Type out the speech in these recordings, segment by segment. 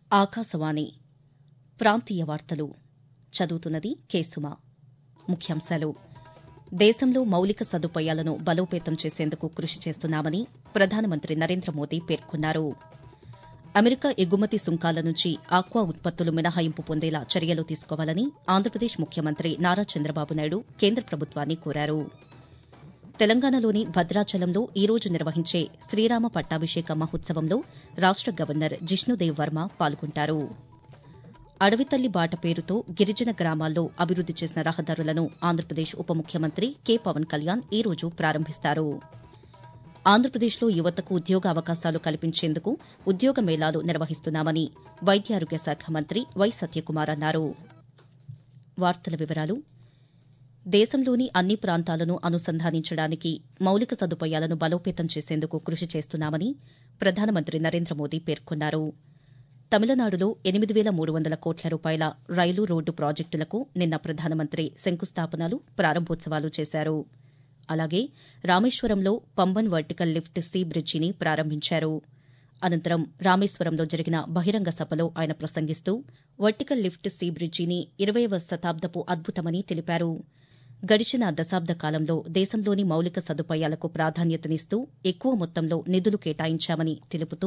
ఆకాశవాణి ప్రాంతీయ వార్తలు చదువుతున్నది కేసుమ ముఖ్యాంశాలు దేశంలో మౌలిక సదుపాయాలను బలోపేతం చేసేందుకు కృషి చేస్తున్నామని ప్రధానమంత్రి నరేంద్ర మోదీ పేర్కొన్నారు అమెరికా ఎగుమతి సుంకాల నుంచి ఆక్వా ఉత్పత్తులు మినహాయింపు పొందేలా చర్యలు తీసుకోవాలని ఆంధ్రప్రదేశ్ ముఖ్యమంత్రి నారా చంద్రబాబు నాయుడు కేంద్ర ప్రభుత్వాన్ని కోరారు తెలంగాణలోని భద్రాచలంలో ఈ రోజు నిర్వహించే శ్రీరామ పట్టాభిషేక మహోత్సవంలో రాష్ట గవర్నర్ జిష్ణుదేవ్ వర్మ పాల్గొంటారు అడవితల్లి బాట పేరుతో గిరిజన గ్రామాల్లో అభివృద్ది చేసిన రహదారులను ఆంధ్రప్రదేశ్ ఉప ముఖ్యమంత్రి కె పవన్ కళ్యాణ్ ఈ రోజు ప్రారంభిస్తారు ఆంధ్రప్రదేశ్లో యువతకు ఉద్యోగ అవకాశాలు కల్పించేందుకు ఉద్యోగ మేళాలు నిర్వహిస్తున్నామని వైద్యారోగ్య శాఖ మంత్రి వై సత్యకుమార్ అన్నారు వార్తల వివరాలు దేశంలోని అన్ని ప్రాంతాలను అనుసంధానించడానికి మౌలిక సదుపాయాలను బలోపేతం చేసేందుకు కృషి చేస్తున్నామని ప్రధానమంత్రి నరేంద్ర మోదీ పేర్కొన్నారు తమిళనాడులో ఎనిమిది వేల మూడు వందల కోట్ల రూపాయల రైలు రోడ్డు ప్రాజెక్టులకు నిన్న ప్రధానమంత్రి శంకుస్థాపనలు ప్రారంభోత్సవాలు చేశారు అలాగే రామేశ్వరంలో పంబన్ వర్టికల్ లిఫ్ట్ సీ బ్రిడ్జిని ప్రారంభించారు అనంతరం రామేశ్వరంలో జరిగిన బహిరంగ సభలో ఆయన ప్రసంగిస్తూ వర్టికల్ లిఫ్ట్ సీ బ్రిడ్జిని ఇరవైవ శతాబ్దపు అద్భుతమని తెలిపారు గడిచిన దశాబ్ద కాలంలో దేశంలోని మౌలిక సదుపాయాలకు ప్రాధాన్యతనిస్తూ ఎక్కువ మొత్తంలో నిధులు కేటాయించామని తెలుపుతూ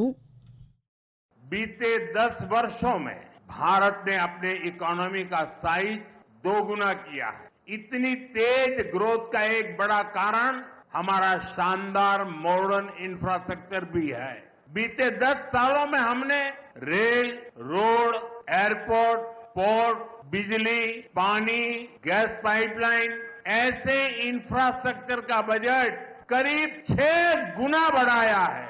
बीते दस वर्षों में भारत ने अपने इकोनॉमी का साइज दोगुना किया है इतनी तेज ग्रोथ का एक बड़ा कारण हमारा शानदार मॉडर्न इंफ्रास्ट्रक्चर भी है बीते दस सालों में हमने रेल रोड एयरपोर्ट पोर्ट बिजली पानी गैस पाइपलाइन ऐसे इंफ्रास्ट्रक्चर का बजट करीब छह गुना बढ़ाया है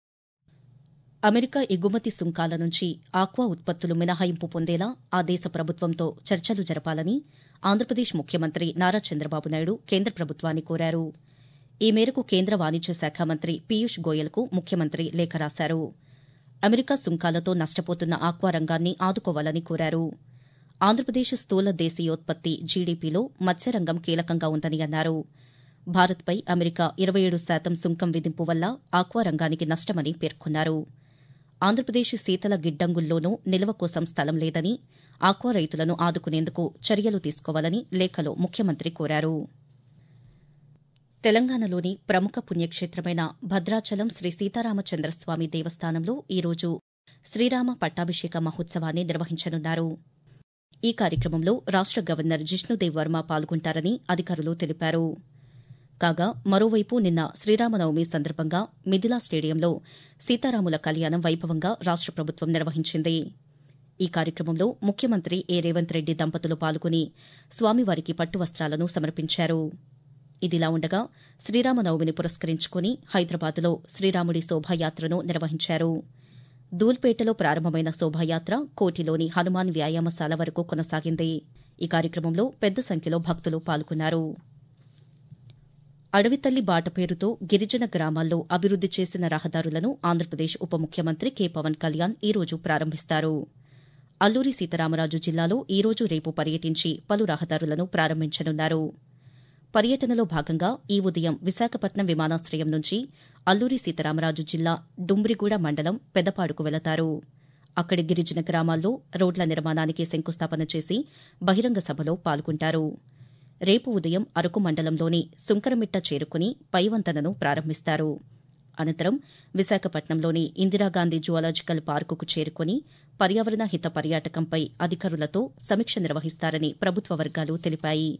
అమెరికా ఎగుమతి సుంకాల నుంచి ఆక్వా ఉత్పత్తులు మినహాయింపు పొందేలా ఆ దేశ ప్రభుత్వంతో చర్చలు జరపాలని ఆంధ్రప్రదేశ్ ముఖ్యమంత్రి నారా చంద్రబాబు నాయుడు కేంద్ర ప్రభుత్వాన్ని కోరారు ఈ మేరకు కేంద్ర వాణిజ్య శాఖ మంత్రి పీయూష్ గోయల్కు ముఖ్యమంత్రి లేఖ రాశారు అమెరికా సుంకాలతో నష్టపోతున్న ఆక్వా రంగాన్ని ఆదుకోవాలని కోరారు ఆంధ్రప్రదేశ్ స్థూల దేశీయోత్పత్తి జీడీపీలో మత్స్యరంగం కీలకంగా ఉందని అన్నారు భారత్పై అమెరికా ఇరవై ఏడు శాతం సుంకం విధింపు వల్ల ఆక్వా రంగానికి నష్టమని పేర్కొన్నారు ఆంధ్రప్రదేశ్ శీతల గిడ్డంగుల్లోనూ నిల్వ కోసం స్థలం లేదని ఆక్వా రైతులను ఆదుకునేందుకు చర్యలు తీసుకోవాలని లేఖలో ముఖ్యమంత్రి కోరారు తెలంగాణలోని ప్రముఖ పుణ్యక్షేత్రమైన భద్రాచలం శ్రీ సీతారామచంద్రస్వామి దేవస్థానంలో ఈ రోజు శ్రీరామ పట్టాభిషేక మహోత్సవాన్ని నిర్వహించనున్నారు ఈ కార్యక్రమంలో రాష్ట గవర్నర్ జిష్ణుదేవ్ వర్మ పాల్గొంటారని అధికారులు తెలిపారు కాగా మరోవైపు నిన్న శ్రీరామనవమి సందర్భంగా మిథిలా స్టేడియంలో సీతారాముల కళ్యాణం వైభవంగా రాష్ట ప్రభుత్వం నిర్వహించింది ఈ కార్యక్రమంలో ముఖ్యమంత్రి ఏ రేవంత్ రెడ్డి దంపతులు పాల్గొని స్వామివారికి పట్టు వస్త్రాలను సమర్పించారు ఇదిలా ఉండగా శ్రీరామనవమిని పురస్కరించుకుని హైదరాబాద్లో శ్రీరాముడి శోభాయాత్రను నిర్వహించారు దూల్పేటలో ప్రారంభమైన శోభాయాత్ర కోటిలోని హనుమాన్ వ్యాయామశాల వరకు కొనసాగింది ఈ కార్యక్రమంలో పెద్ద సంఖ్యలో భక్తులు పాల్గొన్నారు అడవితల్లి బాట పేరుతో గిరిజన గ్రామాల్లో అభివృద్ది చేసిన రహదారులను ఆంధ్రప్రదేశ్ ఉప ముఖ్యమంత్రి కె పవన్ కళ్యాణ్ ఈ రోజు ప్రారంభిస్తారు అల్లూరి సీతారామరాజు జిల్లాలో ఈ రోజు రేపు పర్యటించి పలు రహదారులను ప్రారంభించనున్నారు పర్యటనలో భాగంగా ఈ ఉదయం విశాఖపట్నం విమానాశ్రయం నుంచి అల్లూరి సీతారామరాజు జిల్లా డుమ్రిగూడ మండలం పెదపాడుకు వెళతారు అక్కడి గిరిజన గ్రామాల్లో రోడ్ల నిర్మాణానికి శంకుస్థాపన చేసి బహిరంగ సభలో పాల్గొంటారు రేపు ఉదయం అరకు మండలంలోని సుంకరమిట్ట చేరుకుని పైవంతనను ప్రారంభిస్తారు అనంతరం విశాఖపట్నంలోని ఇందిరాగాంధీ జువాలజికల్ పార్కుకు చేరుకుని పర్యావరణ హిత పర్యాటకంపై అధికారులతో సమీక్ష నిర్వహిస్తారని ప్రభుత్వ వర్గాలు తెలిపాయి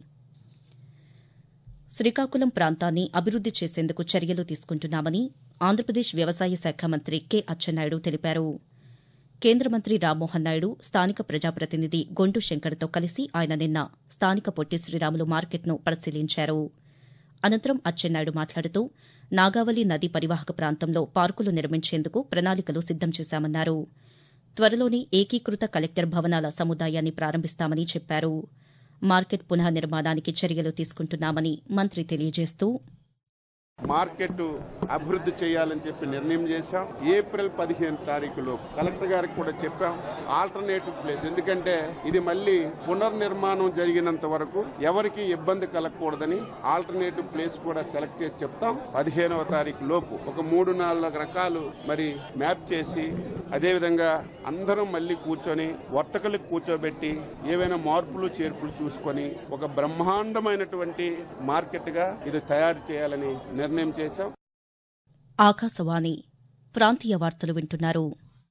శ్రీకాకుళం ప్రాంతాన్ని అభివృద్ది చేసేందుకు చర్యలు తీసుకుంటున్నామని ఆంధ్రప్రదేశ్ వ్యవసాయ శాఖ మంత్రి కె అచ్చెన్నాయుడు తెలిపారు కేంద్ర మంత్రి రామ్మోహన్ నాయుడు స్థానిక ప్రజాప్రతినిధి గొంటు శంకర్తో కలిసి ఆయన నిన్న స్థానిక పొట్టి శ్రీరాములు మార్కెట్ను పరిశీలించారు అనంతరం అచ్చెన్నాయుడు మాట్లాడుతూ నాగావళి నది పరివాహక ప్రాంతంలో పార్కులు నిర్మించేందుకు ప్రణాళికలు సిద్దం చేశామన్నారు త్వరలోనే ఏకీకృత కలెక్టర్ భవనాల సముదాయాన్ని ప్రారంభిస్తామని చెప్పారు మార్కెట్ పునః నిర్మాణానికి చర్యలు తీసుకుంటున్నామని మంత్రి తెలియజేస్తూ మార్కెట్ అభివృద్ధి చేయాలని చెప్పి నిర్ణయం చేశాం ఏప్రిల్ పదిహేను తారీఖులో కలెక్టర్ గారికి కూడా చెప్పాం ఆల్టర్నేటివ్ ప్లేస్ ఎందుకంటే ఇది మళ్ళీ పునర్నిర్మాణం జరిగినంత వరకు ఎవరికి ఇబ్బంది కలగకూడదని ఆల్టర్నేటివ్ ప్లేస్ కూడా సెలెక్ట్ చేసి చెప్తాం పదిహేనవ తారీఖు లోపు ఒక మూడు నాలుగు రకాలు మరి మ్యాప్ చేసి అదేవిధంగా అందరం మళ్ళీ కూర్చొని వర్తకులకు కూర్చోబెట్టి ఏవైనా మార్పులు చేర్పులు చూసుకొని ఒక బ్రహ్మాండమైనటువంటి మార్కెట్ గా ఇది తయారు చేయాలని నిర్ణయం చేశాం ఆకాశవాణి ప్రాంతీయ వార్తలు వింటున్నారు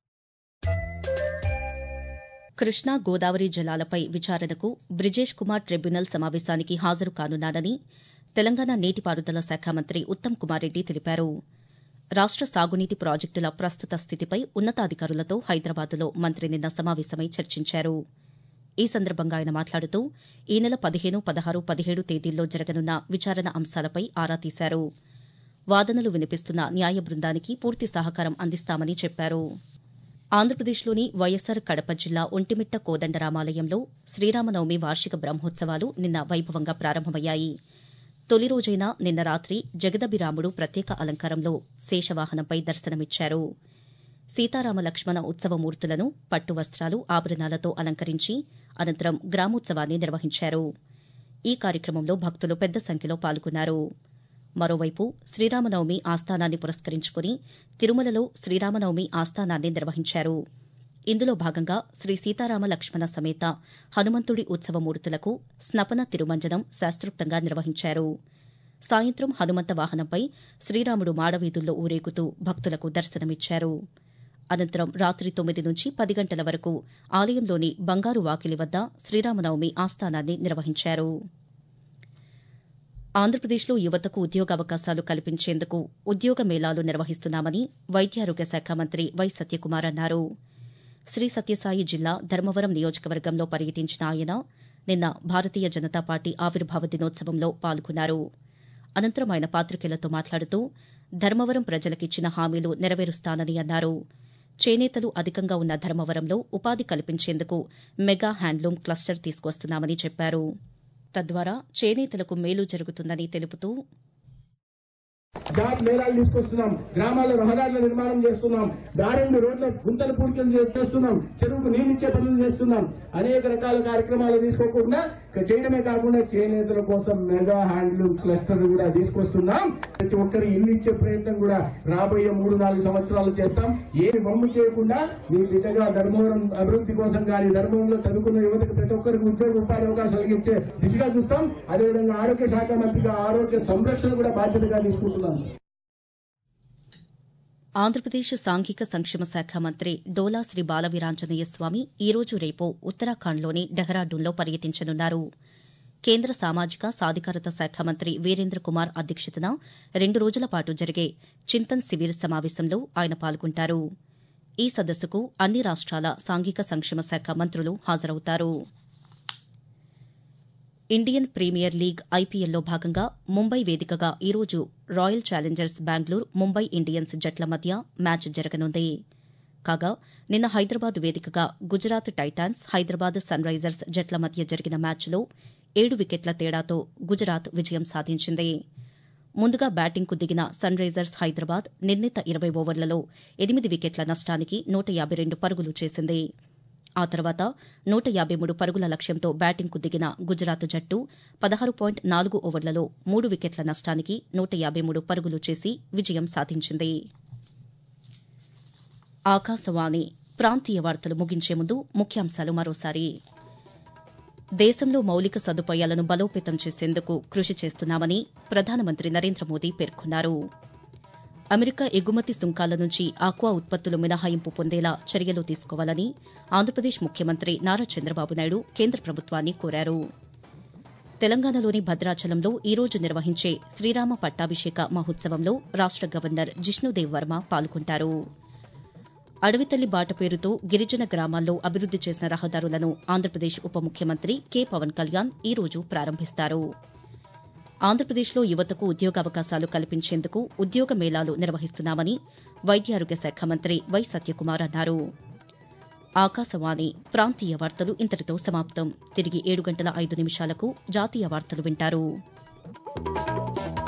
కృష్ణా గోదావరి జలాలపై విచారణకు బ్రిజేష్ కుమార్ ట్రిబ్యునల్ సమావేశానికి హాజరు కానున్నానని తెలంగాణ నీటిపారుదల శాఖ మంత్రి ఉత్తమ్ కుమార్ రెడ్డి తెలిపారు రాష్ట సాగునీటి ప్రాజెక్టుల ప్రస్తుత స్థితిపై ఉన్నతాధికారులతో హైదరాబాద్లో మంత్రి నిన్న సమావేశమై చర్చించారు ఈ సందర్భంగా ఆయన మాట్లాడుతూ ఈ నెల పదిహేను పదహారు పదిహేడు తేదీల్లో జరగనున్న విచారణ అంశాలపై ఆరా తీశారు వాదనలు వినిపిస్తున్న న్యాయ బృందానికి పూర్తి సహకారం అందిస్తామని చెప్పారు ఆంధ్రప్రదేశ్లోని వైఎస్సార్ కడప జిల్లా ఒంటిమిట్ట కోదండరామాలయంలో శ్రీరామనవమి వార్షిక బ్రహ్మోత్సవాలు నిన్న వైభవంగా ప్రారంభమయ్యాయి తొలి రోజైన నిన్న రాత్రి జగదభిరాముడు ప్రత్యేక అలంకారంలో శేషవాహనంపై దర్శనమిచ్చారు సీతారామ లక్ష్మణ ఉత్సవమూర్తులను పట్టు వస్త్రాలు ఆభరణాలతో అలంకరించి అనంతరం గ్రామోత్సవాన్ని నిర్వహించారు ఈ కార్యక్రమంలో భక్తులు పెద్ద సంఖ్యలో పాల్గొన్నారు మరోవైపు శ్రీరామనవమి ఆస్థానాన్ని పురస్కరించుకుని తిరుమలలో శ్రీరామనవమి ఆస్థానాన్ని నిర్వహించారు ఇందులో భాగంగా శ్రీ సీతారామ లక్ష్మణ సమేత హనుమంతుడి ఉత్సవమూర్తులకు స్నపన తిరుమంజనం శాస్త్రోక్తంగా నిర్వహించారు సాయంత్రం హనుమంత వాహనంపై శ్రీరాముడు మాడవీధుల్లో ఊరేగుతూ భక్తులకు దర్శనమిచ్చారు అనంతరం రాత్రి తొమ్మిది నుంచి పది గంటల వరకు ఆలయంలోని బంగారు వాకిలి వద్ద శ్రీరామనవమి ఆస్థానాన్ని నిర్వహించారు ఆంధ్రప్రదేశ్లో యువతకు ఉద్యోగావకాశాలు కల్పించేందుకు ఉద్యోగ మేళాలు నిర్వహిస్తున్నామని వైద్యారోగ్య శాఖ మంత్రి వై సత్యకుమార్ అన్నారు శ్రీ సత్యసాయి జిల్లా ధర్మవరం నియోజకవర్గంలో పర్యటించిన ఆయన నిన్న భారతీయ జనతా పార్టీ ఆవిర్భావ దినోత్సవంలో పాల్గొన్నారు అనంతరం ఆయన పాతికేయులతో మాట్లాడుతూ ధర్మవరం ప్రజలకిచ్చిన హామీలు నెరవేరుస్తానని అన్నారు చేనేతలు అధికంగా ఉన్న ధర్మవరంలో ఉపాధి కల్పించేందుకు మెగా హ్యాండ్లూమ్ క్లస్టర్ తీసుకొస్తున్నామని చెప్పారు తద్వారా చేనేతలకు మేలు జరుగుతుందని తెలుపుతూ జాబ్ మేళాలు తీసుకొస్తున్నాం గ్రామాల్లో రహదారుల నిర్మాణం చేస్తున్నాం దారిని రోడ్ల గుంతలు పూడికలు చేస్తున్నాం చెరువుకు నీళ్ళిచ్చే పనులు చేస్తున్నాం అనేక రకాల కార్యక్రమాలు తీసుకోకుండా ఇక చేయడమే కాకుండా చేనేతల కోసం మెగా హ్యాండ్లూమ్ క్లస్టర్ కూడా తీసుకొస్తున్నాం ప్రతి ఒక్కరి ఇల్లు ఇచ్చే ప్రయత్నం కూడా రాబోయే మూడు నాలుగు సంవత్సరాలు చేస్తాం ఏమి వమ్ము చేయకుండా మీ బిడ్డగా ధర్మవరం అభివృద్ధి కోసం కానీ ధర్మంలో చదువుకున్న యువతకు ప్రతి ఒక్కరికి ఉద్యోగ ఉపాధి అవకాశాలు ఇచ్చే దిశగా చూస్తాం అదేవిధంగా ఆరోగ్య శాఖ మంత్రిగా ఆరోగ్య సంరక్షణ కూడా బాధ్యతగా తీసుకుంటున్నాం ఆంధ్రప్రదేశ్ సాంఘిక సంక్షేమ శాఖ మంత్రి డోలా శ్రీ బాలవీరాంజనేయ స్వామి ఈ రోజు రేపు ఉత్తరాఖండ్లోని డెహ్రాడూన్లో పర్యటించనున్నారు కేంద్ర సామాజిక సాధికారత శాఖ మంత్రి వీరేంద్ర కుమార్ అధ్యక్షతన రెండు రోజుల పాటు జరిగే చింతన్ శిబిర్ సమావేశంలో ఆయన పాల్గొంటారు ఈ సదస్సుకు అన్ని రాష్ట్రాల సాంఘిక సంక్షేమ శాఖ మంత్రులు హాజరవుతారు ఇండియన్ ప్రీమియర్ లీగ్ ఐపీఎల్లో భాగంగా ముంబై వేదికగా ఈరోజు Royal Challengers Bengaluru Mumbai Indians జట్ల మధ్య మ్యాచ్ జరగనుంది కాగా నిన్న హైదరాబాద్ వేదికగా Gujarat Titans Hyderabad Sunrisers జట్ల మధ్య జరిగిన మ్యాచ్లో ఏడు వికెట్ల తేడాతో గుజరాత్ విజయం సాధించింది ముందుగా బ్యాటింగ్కు దిగిన సన్ రైజర్స్ హైదరాబాద్ నిర్ణీత ఇరవై ఓవర్లలో ఎనిమిది వికెట్ల నష్టానికి నూట యాబై రెండు పరుగులు చేసింది ఆ తర్వాత నూట యాబై మూడు పరుగుల లక్ష్యంతో బ్యాటింగ్కు దిగిన గుజరాత్ జట్టు పదహారు పాయింట్ నాలుగు ఓవర్లలో మూడు వికెట్ల నష్టానికి నూట యాబై మూడు పరుగులు చేసి విజయం సాధించింది ఆకాశవాణి ప్రాంతీయ వార్తలు ముగించే ముందు ముఖ్యాంశాలు మరోసారి దేశంలో మౌలిక సదుపాయాలను బలోపేతం చేసేందుకు కృషి చేస్తున్నామని ప్రధానమంత్రి నరేంద్ర మోదీ పేర్కొన్నారు అమెరికా ఎగుమతి సుంకాల నుంచి ఆక్వా ఉత్పత్తులు మినహాయింపు పొందేలా చర్యలు తీసుకోవాలని ఆంధ్రప్రదేశ్ ముఖ్యమంత్రి నారా చంద్రబాబు నాయుడు కేంద్ర ప్రభుత్వాన్ని కోరారు తెలంగాణలోని భద్రాచలంలో ఈ రోజు నిర్వహించే శ్రీరామ పట్టాభిషేక మహోత్సవంలో రాష్ట గవర్నర్ జిష్ణుదేవ్ వర్మ పాల్గొంటారు అడవితల్లి బాట పేరుతో గిరిజన గ్రామాల్లో అభివృద్ది చేసిన రహదారులను ఆంధ్రప్రదేశ్ ఉప ముఖ్యమంత్రి కె పవన్ కళ్యాణ్ ఈ రోజు ప్రారంభిస్తారు ఆంధ్రప్రదేశ్లో యువతకు ఉద్యోగావకాశాలు కల్పించేందుకు ఉద్యోగ మేళాలు నిర్వహిస్తున్నామని వైద్యారోగ్య శాఖ మంత్రి వై సత్యకుమార్ అన్నారు ఆకాశవాణి ప్రాంతీయ వార్తలు ఇంతటితో సమాప్తం తిరిగి ఏడు గంటల ఐదు నిమిషాలకు జాతీయ వార్తలు వింటారు